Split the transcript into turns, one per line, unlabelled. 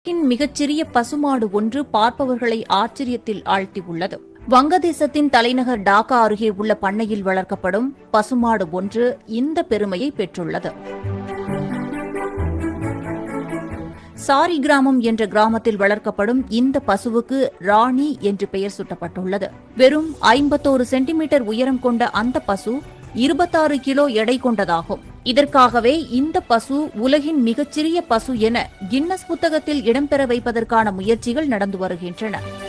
உலகின் மிகச்சிறிய பசுமாடு ஒன்று பார்ப்பவர்களை ஆச்சரியத்தில் ஆழ்த்தியுள்ளது வங்கதேசத்தின் தலைநகர் டாக்கா அருகே உள்ள பண்ணையில் வளர்க்கப்படும் பசுமாடு ஒன்று இந்த பெருமையை பெற்றுள்ளது சாரி கிராமம் என்ற கிராமத்தில் வளர்க்கப்படும் இந்த பசுவுக்கு ராணி என்று பெயர் சூட்டப்பட்டுள்ளது வெறும் ஐம்பத்தோரு சென்டிமீட்டர் உயரம் கொண்ட அந்த பசு இருபத்தாறு கிலோ எடை கொண்டதாகும் இதற்காகவே இந்த பசு உலகின் மிகச்சிறிய பசு என கின்னஸ் புத்தகத்தில் இடம்பெற வைப்பதற்கான முயற்சிகள் நடந்து வருகின்றன